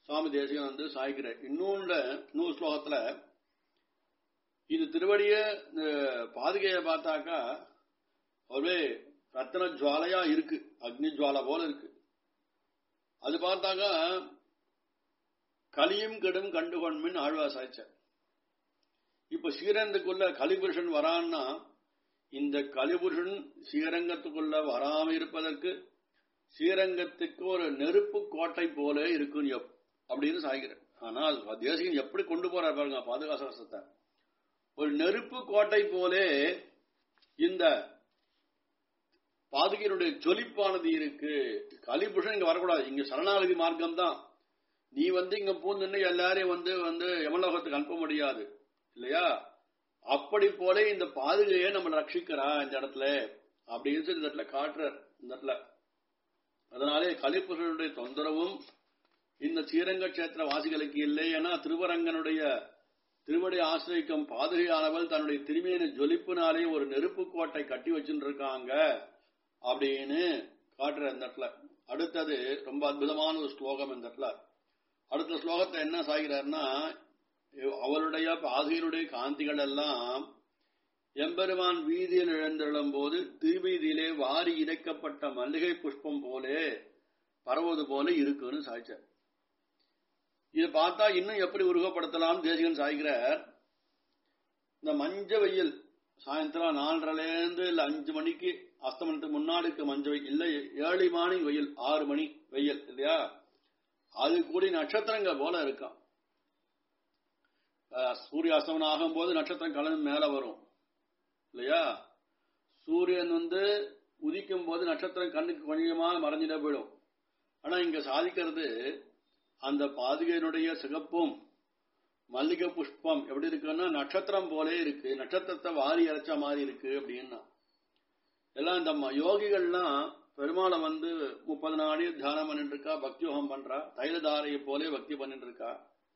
சுவாமி தேசிகன் வந்து சாய்க்கிற இன்னொன்று இன்னொரு ஸ்லோகத்துல இது திருவடிய பாதுகையை பார்த்தாக்கா ஒரே ரத்தன ஜுவாலையா இருக்கு அக்னி ஜுவாலை போல இருக்கு அது பார்த்தாக்கா கலியும் கெடும் கண்டுகொண்மின் ஆழ்வா சாய்ச்ச இப்ப ஸ்ரீரங்கத்துக்குள்ள கலிபுருஷன் வரான்னா இந்த கலிபுருஷன் ஸ்ரீரங்கத்துக்குள்ள வராம இருப்பதற்கு ஸ்ரீரங்கத்துக்கு ஒரு நெருப்பு கோட்டை போல இருக்கும் அப்படின்னு சாய்கிறேன் ஆனால் தேசிகன் எப்படி கொண்டு போறார் பாருங்க பாதுகாசத்தை ஒரு நெருப்பு கோட்டை போலே இந்த பாதுகையினுடைய ஜொலிப்பானது இருக்கு கலிபுருஷன் இங்க வரக்கூடாது இங்க சரணாகதி மார்க்கம் தான் நீ வந்து இங்க பூந்துன்னு எல்லாரையும் வந்து வந்து யமலோகத்துக்கு அனுப்ப முடியாது இல்லையா அப்படி போல இந்த பாதுகையை நம்ம ரட்சிக்கிறா இந்த இடத்துல அப்படின்னு சொல்லி இந்த இடத்துல காட்டுறார் இந்த இடத்துல அதனாலே கலிபுருஷனுடைய தொந்தரவும் இந்த ஸ்ரீரங்க கஷேத்திர வாசிகளுக்கு இல்லை ஏன்னா திருவரங்கனுடைய திருவடி ஆசிரியம் பாதுகையானவள் தன்னுடைய திருமையின ஜொலிப்பினாலே ஒரு நெருப்பு கோட்டை கட்டி வச்சுட்டு இருக்காங்க அப்படின்னு காட்டுற இந்த இடத்துல அடுத்தது ரொம்ப அற்புதமான ஒரு ஸ்லோகம் இந்த இடத்துல அடுத்த ஸ்லோகத்தை என்ன சாகிறார்னா அவளுடைய பாதுகையினுடைய காந்திகள் எல்லாம் எம்பெருமான் வீதியில் இழந்தெழும் போது திருவீதியிலே வாரி இறைக்கப்பட்ட மல்லிகை புஷ்பம் போலே பரவது போல இருக்குன்னு சாய்ச்சார் இதை பார்த்தா இன்னும் எப்படி உருவப்படுத்தலாம் தேசிகன் சாய்கிறார் இந்த மஞ்ச வெயில் சாயந்தரம் நாலரைலேருந்து இல்ல அஞ்சு மணிக்கு அஸ்தமனத்துக்கு முன்னாடிக்கு மஞ்ச வெயில் இல்ல ஏழு மணி வெயில் ஆறு மணி வெயில் இல்லையா அது கூடி நட்சத்திரங்கள் போல இருக்கான் சூரிய அஸ்தமனம் ஆகும் போது நட்சத்திரம் கலந்து மேல வரும் இல்லையா சூரியன் வந்து உதிக்கும் போது நட்சத்திரம் கண்ணுக்கு கொஞ்சமா மறைஞ்சிட போயிடும் ஆனா இங்க சாதிக்கிறது அந்த பாதுகையினுடைய சிகப்பும் மல்லிகை புஷ்பம் எப்படி இருக்குன்னா நட்சத்திரம் போலே இருக்கு நட்சத்திரத்தை வாரி இறைச்ச மாதிரி இருக்கு அப்படின்னா எல்லாம் இந்த யோகிகள்லாம் பெருமாளை வந்து முப்பது நாடி தியானம் பண்ணிட்டு இருக்கா பக்தி யோகம் பண்றா தைலதாரையை போலே பக்தி பண்ணிட்டு இருக்கா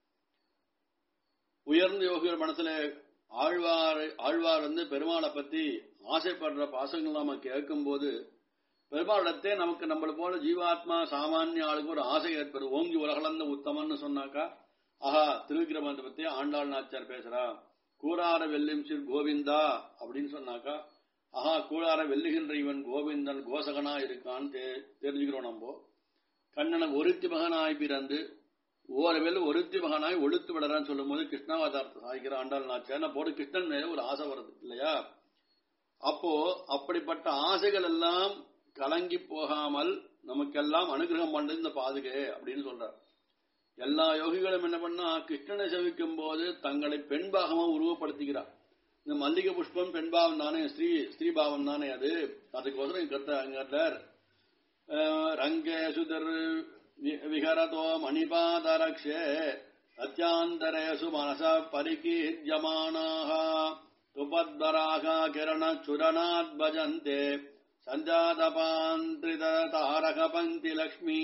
உயர்ந்த யோகிகள் மனசுல ஆழ்வார் ஆழ்வார் வந்து பெருமாளை பத்தி ஆசைப்படுற பாசங்கள் நாம கேட்கும் போது பெருமாளிடத்தே நமக்கு நம்மள போல ஜீவாத்மா சாமானிய ஆளுக்கு ஒரு ஆசை ஏற்படுது ஓங்கி உலகளந்த உத்தமன்னு சொன்னாக்கா ஆஹா திருவிக்கிரமத்தை பத்தி ஆண்டாள் நாச்சார் பேசுறா கூறார வெல்லும் சிறு கோவிந்தா அப்படின்னு சொன்னாக்கா ஆஹா கூறார வெல்லுகின்ற இவன் கோவிந்தன் கோசகனா இருக்கான்னு தெரிஞ்சுக்கிறோம் நம்ம கண்ணனை ஒருத்தி மகனாய் பிறந்து ஓரவேல் ஒருத்தி மகனாய் ஒழுத்து விடறான்னு சொல்லும் போது கிருஷ்ணாவதாரத்தை சாய்க்கிற ஆண்டாள் நாச்சார் போது கிருஷ்ணன் மேல ஒரு ஆசை வருது இல்லையா அப்போ அப்படிப்பட்ட ஆசைகள் எல்லாம் கலங்கி போகாமல் நமக்கெல்லாம் அனுகிரகம் பண்ணது இந்த பாதுகை அப்படின்னு சொல்றார் எல்லா யோகிகளும் என்ன பண்ணா கிருஷ்ணனை செவிக்கும் போது தங்களை பெண்பாகமா உருவப்படுத்திக்கிறார் இந்த மல்லிகை புஷ்பம் பெண்பாவம் தானே ஸ்ரீ ஸ்ரீபாவம் தானே அது அதுக்கோசரம் கத்தார் ரங்கே சுதர் விஹரதோ மணிபாதரக்ஷே சத்யாந்தரேசு மனச பரிகீர்யமானாக துபத்வராக கிரண சுரணாத் பஜந்தே சந்தியாதபாந்திரித தாரக பங்கி லக்ஷ்மீ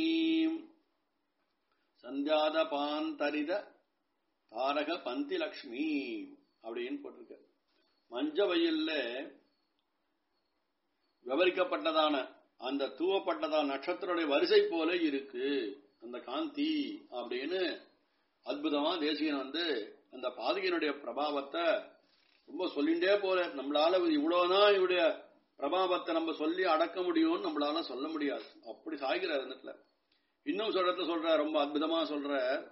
சந்தியாதபாந்தரித தாரக பந்தி லக்ஷ்மி அப்படின்னு போட்டிருக்க மஞ்ச வயல்ல விவரிக்கப்பட்டதான அந்த தூவப்பட்டதான நட்சத்திரோடைய வரிசை போல இருக்கு அந்த காந்தி அப்படின்னு அற்புதமா தேசியன் வந்து அந்த பாதகையினுடைய பிரபாவத்தை ரொம்ப சொல்லிண்டே போற நம்மளால இவ்வளவுதான் இவருடைய பிரபாவத்தை நம்ம சொல்லி அடக்க முடியும்னு நம்மளால சொல்ல முடியாது அப்படி சாய்கிறார் அந்த இடத்துல இன்னும் சொல்றத சொல்ற ரொம்ப அற்புதமா சொல்ற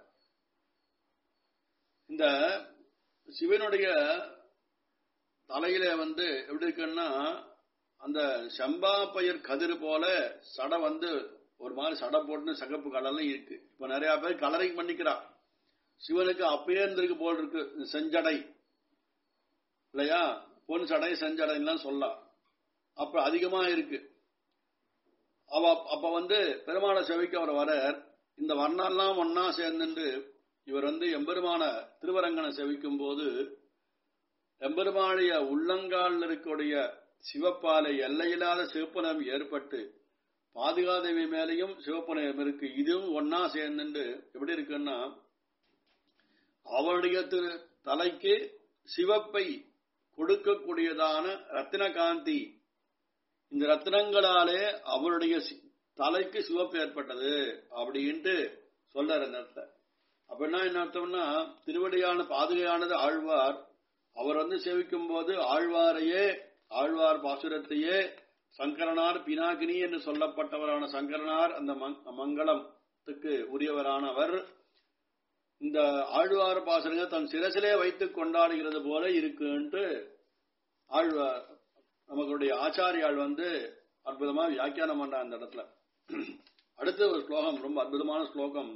இந்த சிவனுடைய தலையில வந்து எப்படி இருக்குன்னா அந்த செம்பா பயிர் கதிர் போல சடை வந்து ஒரு மாதிரி சடை போட்டு சகப்பு கலர்ல இருக்கு இப்ப நிறைய பேர் கலரிங் பண்ணிக்கிறா சிவனுக்கு அப்பயே இருந்திருக்கு போல் இருக்கு செஞ்சடை இல்லையா பொன் சடை செஞ்சடைலாம் சொல்லலாம் அப்ப அதிகமா இருக்கு அவ அப்ப வந்து பெருமாளை செவிக்க அவர் வர இந்த வர்ணெல்லாம் ஒன்னா சேர்ந்துட்டு இவர் வந்து எம்பெருமான திருவரங்கனை செவிக்கும் போது எம்பெருமானிய உள்ளங்கால் இருக்கக்கூடிய சிவப்பாலை எல்லையில்லாத சிவப்புணம் ஏற்பட்டு பாதுகாதேவி மேலையும் சிவப்புணம் இருக்கு இதுவும் ஒன்னா சேர்ந்துட்டு எப்படி இருக்குன்னா அவருடைய திரு தலைக்கு சிவப்பை கொடுக்கக்கூடியதான ரத்தினகாந்தி இந்த ரத்னங்களாலே அவருடைய தலைக்கு சிவப்பு ஏற்பட்டது அப்படின்ட்டு சொல்றார் இந்த இடத்துல அப்படின்னா என்ன அர்த்தம்னா திருவடியான பாதுகையானது ஆழ்வார் அவர் வந்து சேவிக்கும் போது ஆழ்வாரையே ஆழ்வார் பாசுரத்தையே சங்கரனார் பினாகினி என்று சொல்லப்பட்டவரான சங்கரனார் அந்த மங்களத்துக்கு உரியவரானவர் இந்த ஆழ்வார் பாசுரங்க தன் சிரசிலே வைத்துக் கொண்டாடுகிறது போல இருக்குன்ட்டு ஆழ்வார் நமக்குடைய ஆச்சாரியால் வந்து அற்புதமா வியாக்கியானம் பண்ற அந்த இடத்துல அடுத்த ஒரு ஸ்லோகம் ரொம்ப அற்புதமான ஸ்லோகம்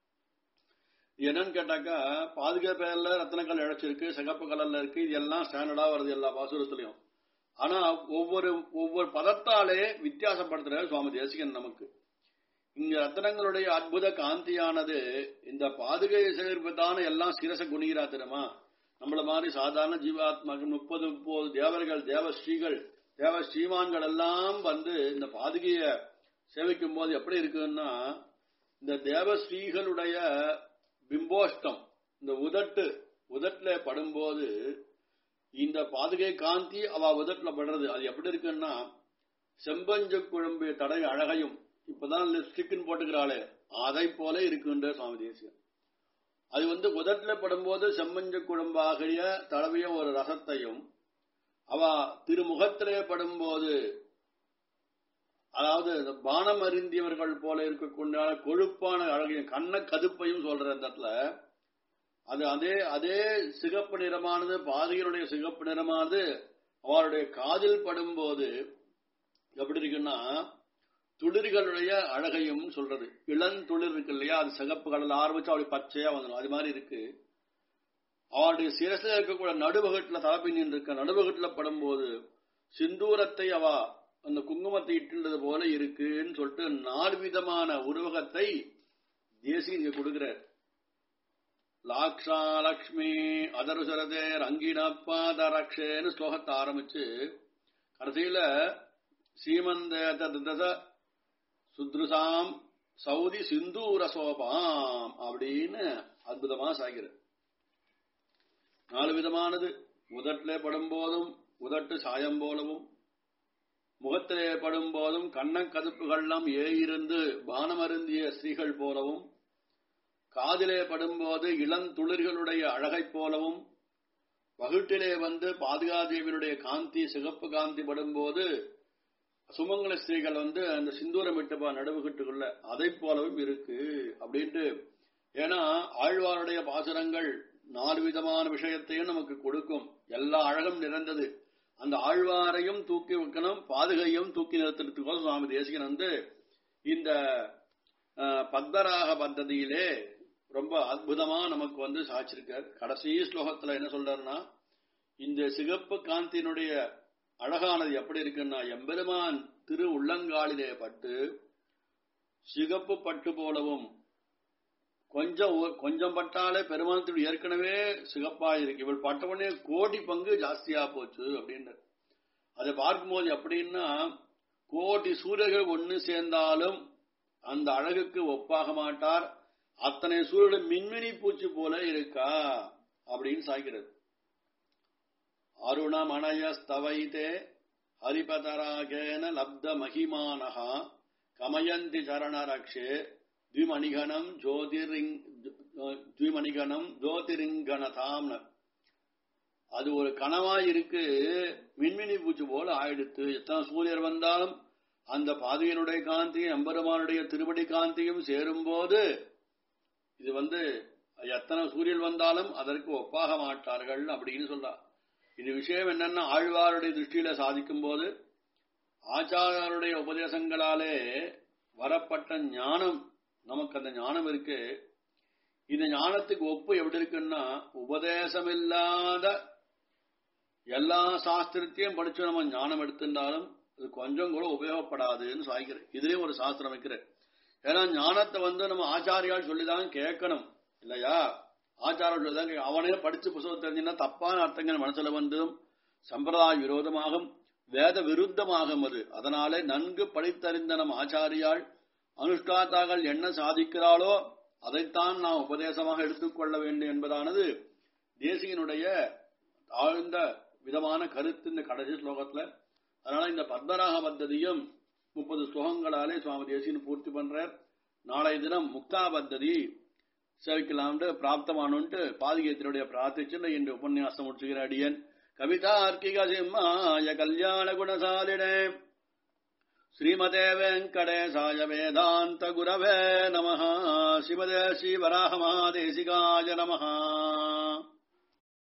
என்னன்னு கேட்டாக்கா பாதுகா பேர்ல ரத்னக்கல் இழைச்சிருக்கு சிகப்பு கலர்ல இருக்கு இது எல்லாம் ஸ்டாண்டர்டா வருது எல்லா பாசுரத்திலையும் ஆனா ஒவ்வொரு ஒவ்வொரு பதத்தாலே வித்தியாசப்படுத்துற சுவாமி தேசிகன் நமக்கு இங்க ரத்னங்களுடைய அற்புத காந்தியானது இந்த பாதுகை சேர்ப்பதான எல்லாம் சிரச குணிகிறா தெரியுமா நம்மள மாதிரி சாதாரண ஜீவாத்மாக்கள் முப்பது முப்பது தேவர்கள் தேவஸ்ரீகள் தேவ ஸ்ரீமான்கள் எல்லாம் வந்து இந்த பாதுகைய சேவிக்கும் போது எப்படி இருக்குன்னா இந்த தேவஸ்ரீகளுடைய பிம்போஷ்டம் இந்த உதட்டு உதட்டுல படும்போது இந்த பாதுகை காந்தி அவ உதட்டுல படுறது அது எப்படி இருக்குன்னா செம்பஞ்சு குழம்பு தடை அழகையும் இப்பதான் லிப்ஸ்டிக்னு போட்டுக்கிறாளே அதை போல இருக்குன்ற சுவாமி தேசியம் அது வந்து உதட்டுல படும்போது செம்மஞ்ச குழம்பாகிய தடவிய ஒரு ரசத்தையும் அவ திருமுகத்திலே படும்போது அதாவது பானம் அறிந்தியவர்கள் போல இருக்கக்கூடிய கொழுப்பான அழகையும் கண்ண கதுப்பையும் சொல்ற இந்த இடத்துல அது அதே அதே சிகப்பு நிறமானது பாதையினுடைய சிகப்பு நிறமானது அவருடைய காதில் படும்போது எப்படி இருக்குன்னா துளிர்களுடைய அழகையும் சொல்றது இளந்துளிர் இருக்கு இல்லையா அது சிகப்பு கடல் ஆரம்பிச்சு அவளுடைய பச்சையா வந்துடும் அது மாதிரி இருக்கு அவளுடைய சிரசில் இருக்கக்கூடிய நடுவகட்டுல தலப்பின் இருக்க நடுவகட்டுல படும்போது சிந்தூரத்தை அவ அந்த குங்குமத்தை இட்டுள்ளது போல இருக்குன்னு சொல்லிட்டு நாலு விதமான உருவகத்தை தேசிய இங்க கொடுக்கிறார் லாக்ஷா லக்ஷ்மி அதருசரதே ரங்கினப்பாதரக்ஷேன்னு ஸ்லோகத்தை ஆரம்பிச்சு கடைசியில சீமந்த சுத்ருசாம் சௌதி சிந்தூர சோபாம் அப்படின்னு அற்புதமா சாகிறது நாலு விதமானது உதட்டிலே படும்போதும் உதட்டு சாயம் போலவும் முகத்திலே படும் போதும் கண்ணக்கதுப்புகள்லாம் ஏயிருந்து பானமருந்திய ஸ்ரீகள் போலவும் காதிலே படும்போது இளந்துளிர்களுடைய அழகைப் போலவும் வகுட்டிலே வந்து பாதுகாதேவியருடைய காந்தி சிகப்பு காந்தி படும்போது சுமங்கல ஸ்திரீகள் வந்து அந்த சிந்தூரம் விட்டுப்பா நடுவுகிட்டுக்குள்ள அதை போலவும் இருக்கு அப்படின்ட்டு ஏன்னா ஆழ்வாருடைய பாசுரங்கள் நாலு விதமான விஷயத்தையும் நமக்கு கொடுக்கும் எல்லா அழகும் நிறைந்தது அந்த ஆழ்வாரையும் தூக்கி வைக்கணும் பாதுகையும் தூக்கி நிறுத்துறதுக்கோசம் சுவாமி தேசிகன் வந்து இந்த பத்மராக பத்ததியிலே ரொம்ப அற்புதமா நமக்கு வந்து சாச்சிருக்கார் கடைசி ஸ்லோகத்துல என்ன சொல்றாருன்னா இந்த சிகப்பு காந்தியினுடைய அழகானது எப்படி இருக்குன்னா எம்பெருமான் திரு உள்ளங்காலிலே பட்டு சிகப்பு பட்டு போலவும் கொஞ்சம் கொஞ்சம் பட்டாலே பெருமான் திரு ஏற்கனவே சிகப்பா இருக்கு இவள் பட்டவனே கோடி பங்கு ஜாஸ்தியா போச்சு அப்படின்னு அதை பார்க்கும்போது எப்படின்னா கோடி சூரியர்கள் ஒன்னு சேர்ந்தாலும் அந்த அழகுக்கு ஒப்பாக மாட்டார் அத்தனை சூரியன் மின்மினி பூச்சி போல இருக்கா அப்படின்னு சாய்க்கிறது அருணமணயஸ்தவைதே ஹரிபதராகேன லப்த மகிமானஹா கமயந்தி சரணரக்ஷே த்விமணிகணம் ஜோதிரிங் த்விமணிகணம் ஜோதிரிங்கணதாம் அது ஒரு கனவா இருக்கு மின்மினி பூச்சி போல ஆயிடுத்து எத்தனை சூரியர் வந்தாலும் அந்த பாதையினுடைய காந்தியும் எம்பெருமானுடைய திருவடி காந்தியும் சேரும்போது இது வந்து எத்தனை சூரியன் வந்தாலும் அதற்கு ஒப்பாக மாட்டார்கள் அப்படின்னு சொல்றா இது விஷயம் என்னன்னா ஆழ்வாருடைய திருஷ்டியில சாதிக்கும் போது ஆச்சாரருடைய உபதேசங்களாலே வரப்பட்ட ஞானம் நமக்கு அந்த ஞானம் இருக்கு இந்த ஞானத்துக்கு ஒப்பு எப்படி இருக்குன்னா உபதேசம் இல்லாத எல்லா சாஸ்திரத்தையும் படிச்சு நம்ம ஞானம் எடுத்திருந்தாலும் அது கொஞ்சம் கூட உபயோகப்படாதுன்னு சாய்க்கிறேன் இதுலயும் ஒரு சாஸ்திரம் வைக்கிறேன் ஏன்னா ஞானத்தை வந்து நம்ம ஆச்சாரியால் சொல்லிதான் கேட்கணும் இல்லையா ஆச்சாரம் சொல்லிதான் அவனே படிச்சு புத்தகம் தெரிஞ்சுன்னா தப்பான அர்த்தங்கள் மனசுல வந்தும் சம்பிரதாய விரோதமாகும் வேத விருத்தமாகும் அது அதனாலே நன்கு படித்தறிந்த நம் ஆச்சாரியால் அனுஷ்டாத்தாக்கள் என்ன சாதிக்கிறாளோ அதைத்தான் நாம் உபதேசமாக எடுத்துக்கொள்ள வேண்டும் என்பதானது தேசியனுடைய ஆழ்ந்த விதமான கருத்து இந்த கடைசி ஸ்லோகத்துல அதனால இந்த பத்மராக பத்ததியும் முப்பது ஸ்லோகங்களாலே சுவாமி தேசியன் பூர்த்தி பண்றார் நாளைய தினம் முக்தா பத்ததி சேவிக்கலாம்னு பிராப்தமானுன்ட்டு பாதிகேத்தினுடைய பிரார்த்திச்சு இன்று உபன்யாசம் முடிச்சுக்கிற அடியன் கவிதார்க்கிக சிம்மாய கல்யாண குணசாலினே ஸ்ரீமதே வெங்கடேசாய வேதாந்த குரவே நம ஸ்ரீமதே ஸ்ரீவராக மகாதேசிகாய நம